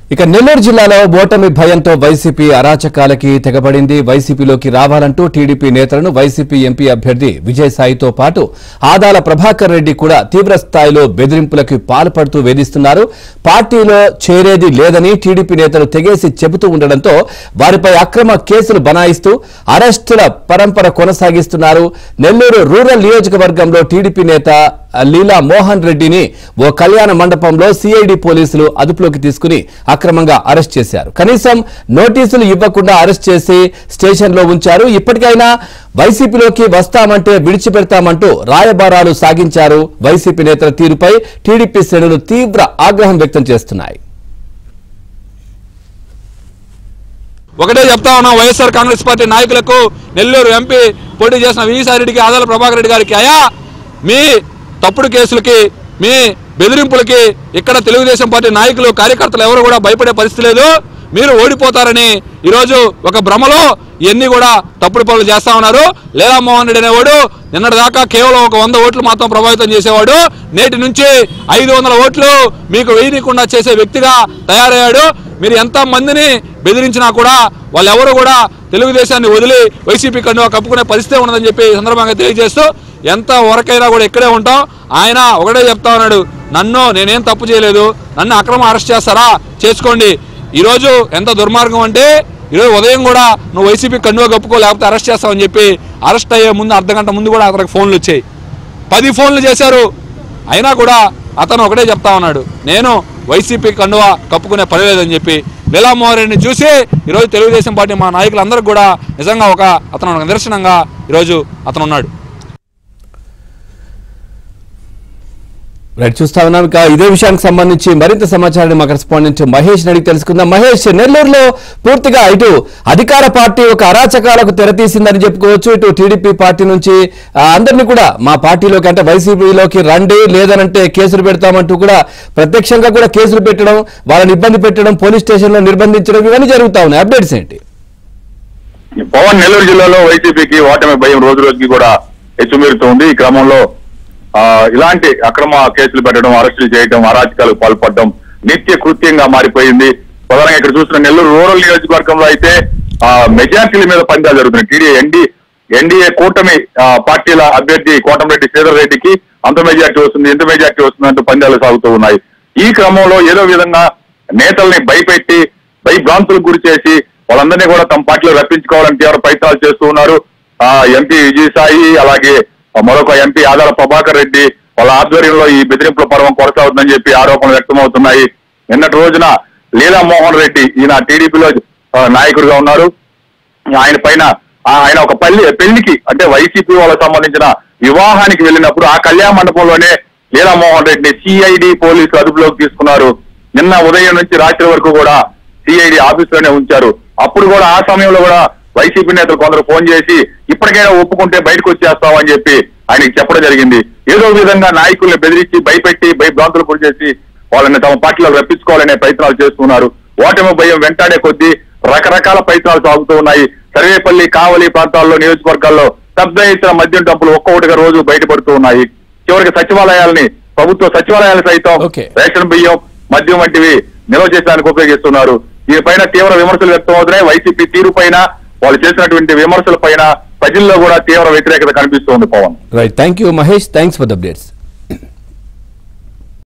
ఇక నెల్లూరు జిల్లాలో ఓటమి భయంతో వైసీపీ అరాచకాలకి తెగబడింది వైసీపీలోకి రావాలంటూ టీడీపీ నేతలను వైసీపీ ఎంపీ అభ్యర్థి విజయసాయితో పాటు ఆదాల ప్రభాకర్ రెడ్డి కూడా తీవ్ర స్థాయిలో బెదిరింపులకు పాల్పడుతూ వేధిస్తున్నారు పార్టీలో చేరేది లేదని టీడీపీ నేతలు తెగేసి చెబుతూ ఉండడంతో వారిపై అక్రమ కేసులు బనాయిస్తూ అరెస్టుల పరంపర కొనసాగిస్తున్నారు నెల్లూరు రూరల్ నియోజకవర్గంలో టీడీపీ నేత లీలా మోహన్ రెడ్డిని ఓ కళ్యాణ మండపంలో సిఐడి పోలీసులు అదుపులోకి తీసుకుని అక్రమంగా అరెస్ట్ చేశారు కనీసం నోటీసులు ఇవ్వకుండా అరెస్ట్ చేసి స్టేషన్లో ఉంచారు ఇప్పటికైనా వైసీపీలోకి వస్తామంటే విడిచిపెడతామంటూ రాయబారాలు సాగించారు వైసీపీ నేతల తీరుపై టీడీపీ శ్రేణులు తీవ్ర ఆగ్రహం వ్యక్తం చేస్తున్నాయి ఒకటే చెప్తా ఉన్నాం వైఎస్ఆర్ కాంగ్రెస్ పార్టీ నాయకులకు నెల్లూరు ఎంపీ పోటీ చేసిన విజయసాయిరెడ్డికి ఆదాల ప్రభాకర్ రెడ్డి గారికి అయా మీ తప్పుడు కేసులకి మీ బెదిరింపులకి ఇక్కడ తెలుగుదేశం పార్టీ నాయకులు కార్యకర్తలు ఎవరు కూడా భయపడే పరిస్థితి లేదు మీరు ఓడిపోతారని ఈరోజు ఒక భ్రమలో ఇవన్నీ కూడా తప్పుడు పనులు చేస్తా ఉన్నారు లేదా మోహన్ రెడ్డి అనేవాడు నిన్నటి దాకా కేవలం ఒక వంద ఓట్లు మాత్రం ప్రభావితం చేసేవాడు నేటి నుంచి ఐదు వందల ఓట్లు మీకు వేయనీయకుండా చేసే వ్యక్తిగా తయారయ్యాడు మీరు ఎంత మందిని బెదిరించినా కూడా వాళ్ళెవరు కూడా తెలుగుదేశాన్ని వదిలి వైసీపీ కండువా కప్పుకునే పరిస్థితి ఉండదని చెప్పి ఈ సందర్భంగా తెలియజేస్తూ ఎంత వరకైనా కూడా ఇక్కడే ఉంటాం ఆయన ఒకటే చెప్తా ఉన్నాడు నన్ను నేనేం తప్పు చేయలేదు నన్ను అక్రమ అరెస్ట్ చేస్తారా చేసుకోండి ఈరోజు ఎంత దుర్మార్గం అంటే ఈరోజు ఉదయం కూడా నువ్వు వైసీపీ కండువా కప్పుకో లేకపోతే అరెస్ట్ చేస్తావని చెప్పి అరెస్ట్ అయ్యే ముందు అర్ధ గంట ముందు కూడా అతనికి ఫోన్లు వచ్చాయి పది ఫోన్లు చేశారు అయినా కూడా అతను ఒకటే చెప్తా ఉన్నాడు నేను వైసీపీ కండువా కప్పుకునే పని లేదని చెప్పి లీలామోహన్ రెడ్డిని చూసి ఈరోజు తెలుగుదేశం పార్టీ మా నాయకులందరికీ కూడా నిజంగా ఒక అతను ఒక నిదర్శనంగా ఈరోజు అతను ఉన్నాడు రైట్ చూస్తా ఉన్నాం ఇక ఇదే విషయానికి సంబంధించి మరింత సమాచారాన్ని మా కరెస్పాండెంట్ మహేష్ అడిగి తెలుసుకుందాం మహేష్ నెల్లూరులో పూర్తిగా ఇటు అధికార పార్టీ ఒక అరాచకాలకు తెరతీసిందని చెప్పుకోవచ్చు ఇటు టీడీపీ పార్టీ నుంచి ఆ, అందరినీ కూడా మా పార్టీలోకి అంటే వైసీపీలోకి రండి లేదనంటే కేసులు పెడతామంటూ కూడా ప్రత్యక్షంగా కూడా కేసులు పెట్టడం వాళ్ళని ఇబ్బంది పెట్టడం పోలీస్ స్టేషన్లో నిర్బంధించడం ఇవన్నీ జరుగుతా ఉన్నాయి అప్డేట్స్ ఏంటి పవన్ నెల్లూరు జిల్లాలో వైసీపీకి ఓటమి భయం రోజు రోజుకి కూడా హెచ్చుమీరుతోంది ఈ క్రమంలో ఆ, ఇలాంటి అక్రమ కేసులు పెట్టడం అరెస్టులు చేయడం అరాచకాలకు పాల్పడడం నిత్య కృత్యంగా మారిపోయింది ప్రధానంగా ఇక్కడ చూసిన నెల్లూరు రూరల్ నియోజకవర్గంలో అయితే ఆ, మెజార్టీల మీద పందాలు జరుగుతున్నాయి టీడీ ఎన్డీ ఎన్డీఏ కూటమి ఆ, పార్టీల అభ్యర్థి కోటమిరెడ్డి శ్రీధర్ రెడ్డికి అంత మెజార్టీ వస్తుంది ఎంత మెజార్టీ వస్తుంది అంటూ పందాలు సాగుతూ ఉన్నాయి ఈ క్రమంలో ఏదో విధంగా నేతల్ని భయపెట్టి భయభ్రాంతులకు గురి చేసి వాళ్ళందరినీ కూడా తమ పార్టీలో రప్పించుకోవాలని తీవ్ర ప్రయత్నాలు చేస్తూ ఉన్నారు ఆ ఎంపీ విజయసాయి అలాగే మరొక ఎంపీ ఆదాల ప్రభాకర్ రెడ్డి వాళ్ళ ఆధ్వర్యంలో ఈ బెదిరింపుల పర్వం కొనసాగుతుందని చెప్పి ఆరోపణలు వ్యక్తమవుతున్నాయి నిన్నటి రోజున లీలా మోహన్ రెడ్డి ఈయన టీడీపీలో నాయకుడిగా ఉన్నారు ఆయన పైన ఆ- ఆయన ఒక పల్లి పెళ్లికి అంటే వైసీపీ వాళ్ళకి సంబంధించిన వివాహానికి వెళ్ళినప్పుడు ఆ కళ్యాణ మండపంలోనే లీలామోహన్ రెడ్డిని సిఐడి పోలీసులు అదుపులోకి తీసుకున్నారు నిన్న ఉదయం నుంచి రాత్రి వరకు కూడా సిఐడి ఆఫీసులోనే ఉంచారు అప్పుడు కూడా ఆ సమయంలో కూడా వైసీపీ నేతలు కొందరు ఫోన్ చేసి ఇప్పటికైనా ఒప్పుకుంటే బయటకు వచ్చేస్తామని చెప్పి ఆయనకి చెప్పడం జరిగింది ఏదో విధంగా నాయకుల్ని బెదిరించి భయపెట్టి భయభ్రాంతులు గురి చేసి వాళ్ళని తమ పార్టీలో రప్పించుకోవాలనే ప్రయత్నాలు చేస్తున్నారు ఓటమి భయం వెంటాడే కొద్దీ రకరకాల ప్రయత్నాలు సాగుతూ ఉన్నాయి సర్వేపల్లి కావలి ప్రాంతాల్లో నియోజకవర్గాల్లో పెద్ద ఎత్తున మద్యం డబ్బులు ఒక్కొక్కటిగా రోజు బయటపడుతూ ఉన్నాయి చివరికి సచివాలయాల్ని ప్రభుత్వ సచివాలయాలు సైతం Okay. రేషన్ బియ్యం మద్యం వంటివి నిల్వ చేసేందుకు ఉపయోగిస్తున్నారు దీనిపైన తీవ్ర విమర్శలు వ్యక్తమవుతున్నాయి వైసీపీ తీరు పైన వాళ్ళు చేసినటువంటి విమర్శల పైన ప్రజల్లో కూడా తీవ్ర వ్యతిరేకత కనిపిస్తోంది Pavan right thank you Mahesh thanks for the updates